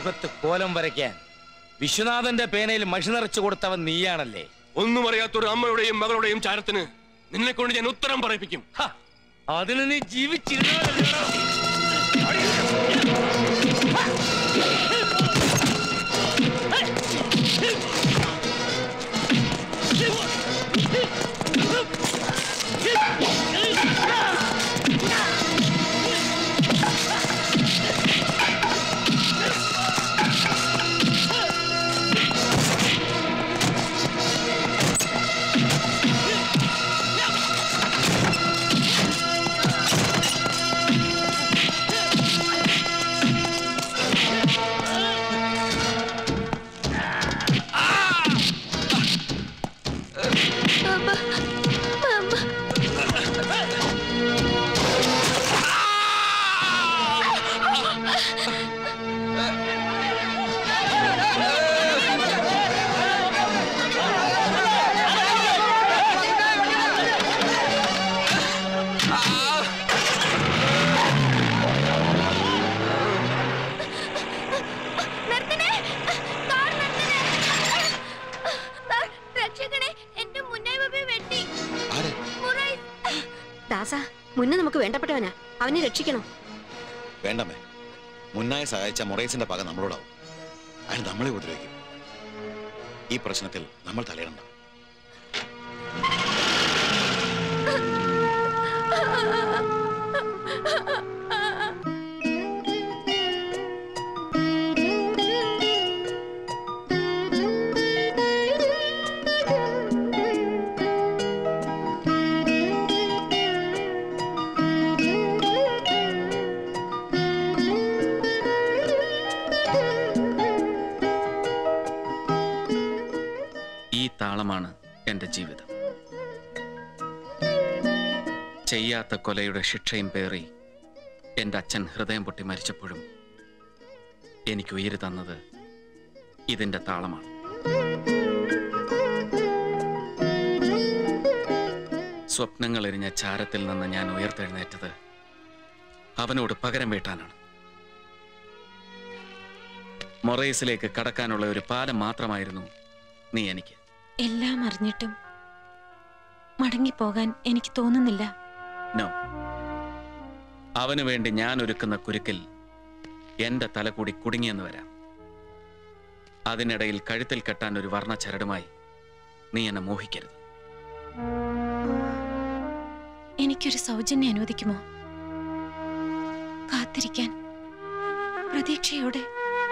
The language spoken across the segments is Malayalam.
മുഖത്ത് കോലം വരയ്ക്കാൻ വിശ്വനാഥന്റെ പേനയിൽ മഷി നിറച്ചു കൊടുത്തവൻ നീയാണല്ലേ ഒന്നും അറിയാത്തൊരു അമ്മയുടെയും മകളുടെയും ചാരത്തിന് നിന്നെ കൊണ്ട് ഞാൻ ഉത്തരം പറയിപ്പിക്കും ഹ, അതിന് നീ ജീവിച്ചിരുന്നവനല്ലേടാ. നിർത്തണേ കാർ നിർത്തണേ സാർ, രക്ഷിക്കണേ എന്റെ മുന്നേ ബബി വെട്ടി മുറൈ ദാസ മുന്നേ നമുക്ക് വേണ്ടപ്പെട്ടവനാ അവനെ രക്ഷിക്കണം വേണ്ടമ്മേ മുന്നായി സഹായിച്ച മൊറൈസിന്റെ പക നമ്മളോടാവും അയാൾ നമ്മളെ ഉപദ്രവിക്കും ഈ പ്രശ്നത്തിൽ നമ്മൾ തലയിടണ്ട ഈ താളമാണ് എൻ്റെ ജീവിതം ചെയ്യാത്ത കൊലയുടെ ശിക്ഷയും പേറി എൻ്റെ അച്ഛൻ ഹൃദയം പൊട്ടി മരിച്ചപ്പോഴും എനിക്ക് ഉയിര് തന്നത് ഇതിൻ്റെ താളമാണ് സ്വപ്നങ്ങൾ എരിഞ്ഞ ചാരത്തിൽ നിന്ന് ഞാൻ ഉയർത്തെഴുന്നേറ്റത് അവനോട് പകരം വീട്ടാനാണ് മൊറൈസിലേക്ക് കടക്കാനുള്ള ഒരു പാലം മാത്രമായിരുന്നു നീ എനിക്ക് എല്ലാം അറിഞ്ഞിട്ടും മടങ്ങിപ്പോകാൻ എനിക്ക് തോന്നുന്നില്ല നോ അവനു വേണ്ടി ഞാൻ ഒരുക്കുന്ന കുരുക്കിൽ എന്റെ തല കൂടി കുടുങ്ങിയെന്ന് വരാം അതിനിടയിൽ കഴുത്തിൽ കെട്ടാൻ ഒരു വർണ്ണ ചരടുമായി നീ എന്നെ മോഹിക്കരുത് എനിക്കൊരു സൗജന്യം അനുവദിക്കുമോ കാത്തിരിക്കാൻ പ്രതീക്ഷയോടെ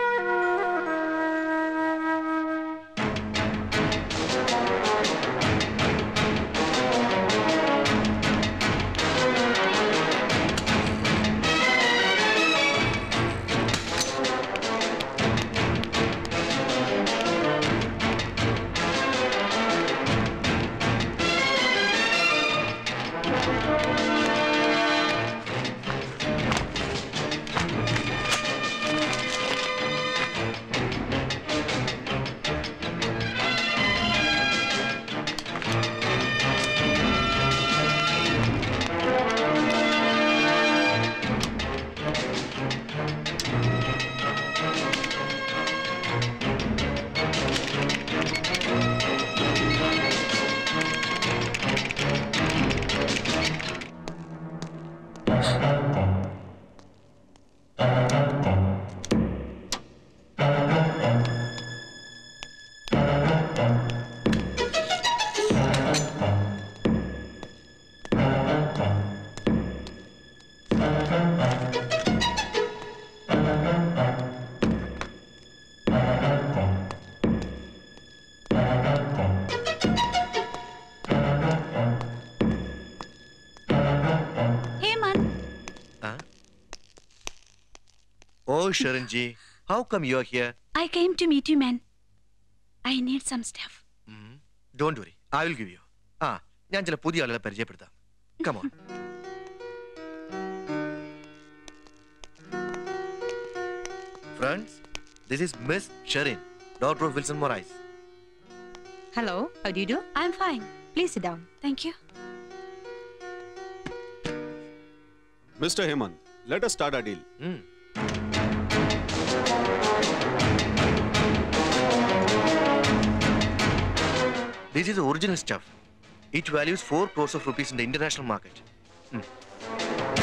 Oh, Sharanji, how come you're here? I came to meet you, man. I need some stuff. Don't worry, I will give you. ആ ഞാൻ ചില പുതിയ ആളുകളെ പരിചയപ്പെടുത്താം come on friends this is miss Sherin doctor of Wilson Morais Hello, how do you do? I'm fine. Please sit down. Thank you. Mr. Hemant, let us start our deal. This is original stuff. It values 4 crores of rupees in the international market. Hmm.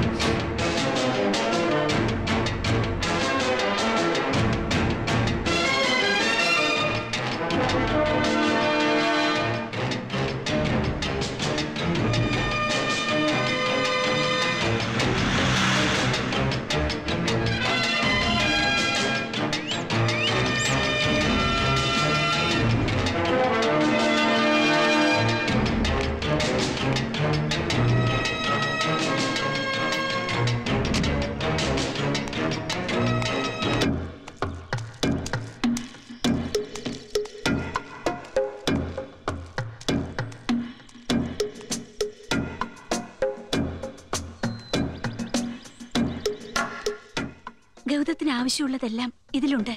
ഗൗതത്തിന് ആവശ്യമുള്ളതെല്ലാം ഇതിലുണ്ട്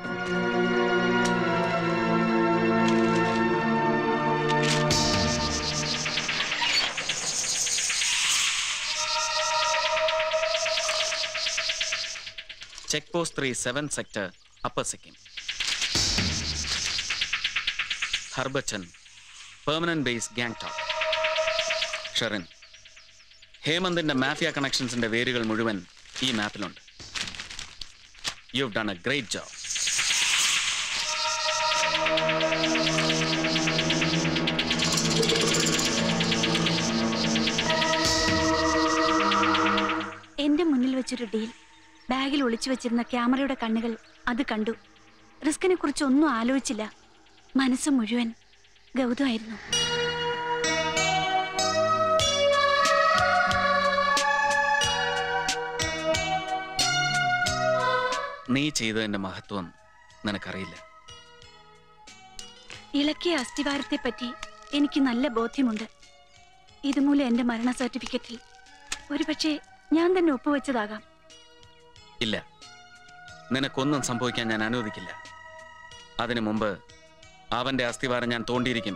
check post three seven sector upper Sikkim Harbachan permanent base Gangtok Sherin ഹേമന്തിന്റെ മാഫിയ കണക്ഷൻസിന്റെ വേരുകൾ മുഴുവൻ ഈ മാപ്പിലുണ്ട് you done a great job എന്റെ മുന്നിൽ വെച്ചൊരു ഡീൽ ബാഗിൽ ഒളിച്ചു വെച്ചിരുന്ന ക്യാമറയുടെ കണ്ണുകൾ അത് കണ്ടു റിസ്കിനെ കുറിച്ച് ഒന്നും ആലോചിച്ചില്ല മനസ്സ് മുഴുവൻ ഗൗതമായിരുന്നു നീ ചെയ്തതിന്റെ മഹത്വം നിനക്കറിയില്ല ഇളക്കിയ അസ്ഥിവാരത്തെ പറ്റി എനിക്ക് നല്ല ബോധ്യമുണ്ട് ഇതുമൂലം എന്റെ മരണ സർട്ടിഫിക്കറ്റിൽ ഒരുപക്ഷെ ഞാൻ തന്നെ ഒപ്പുവെച്ചതാകാം ഇല്ല നിനക്കൊന്നും സംഭവിക്കാൻ ഞാൻ അനുവദിക്കില്ല അതിനു മുമ്പ് അവന്റെ അസ്ഥിവാരം ഞാൻ തോണ്ടിയിരിക്കും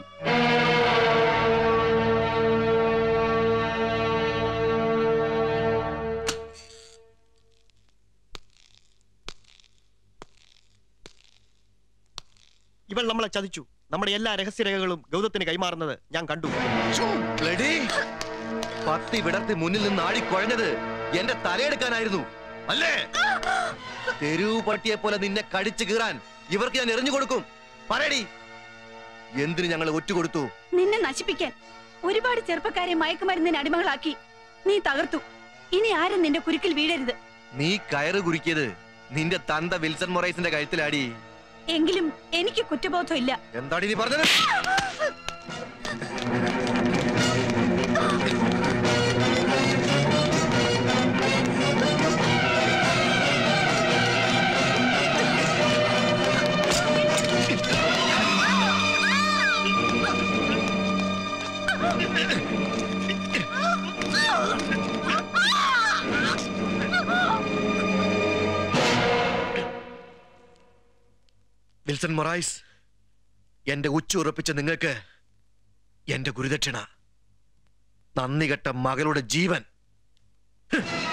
ഇവൾ നമ്മളെ ചതിച്ചു നമ്മുടെ എല്ലാ രഹസ്യരേഖകളും ഗൗതത്തിന് കൈമാറുന്നത് ഞാൻ കണ്ടു Bloody! പത്തി വിടർത്തി മുന്നിൽ നിന്ന് ആടി കുഴഞ്ഞത് എന്റെ തലയെടുക്കാനായിരുന്നു അല്ലേ തെരുവ് പട്ടിയെ പോലെ നിന്നെ കടിച്ചു കീറാൻ ഇവർക്ക് ഞാൻ എറിഞ്ഞു കൊടുക്കും പറയടി എന്തിന് ഞങ്ങൾ ഒറ്റുകൊടുത്തു നിന്നെ നശിപ്പിക്കാൻ ഒരുപാട് ചെറുപ്പക്കാരെ മയക്കുമരുന്നിന് അടിമകളാക്കി നീ തകർത്തു ഇനി ആരും നിന്റെ കുരുക്കിൽ വീഴരുത് നീ കയറ് കുരുക്കിയത് നിന്റെ തന്ത വിൽസൺ മൊറൈസിന്റെ കഴുത്തിലാടി എങ്കിലും എനിക്ക് കുറ്റബോധമില്ല എന്താടി നീ പറഞ്ഞത് വിൽസൺ മൊറൈസ് എന്റെ ഉച്ച ഉറപ്പിച്ച നിങ്ങൾക്ക് എന്റെ ഗുരുദക്ഷിണ നന്ദി കെട്ട മകളുടെ ജീവൻ ഹ്!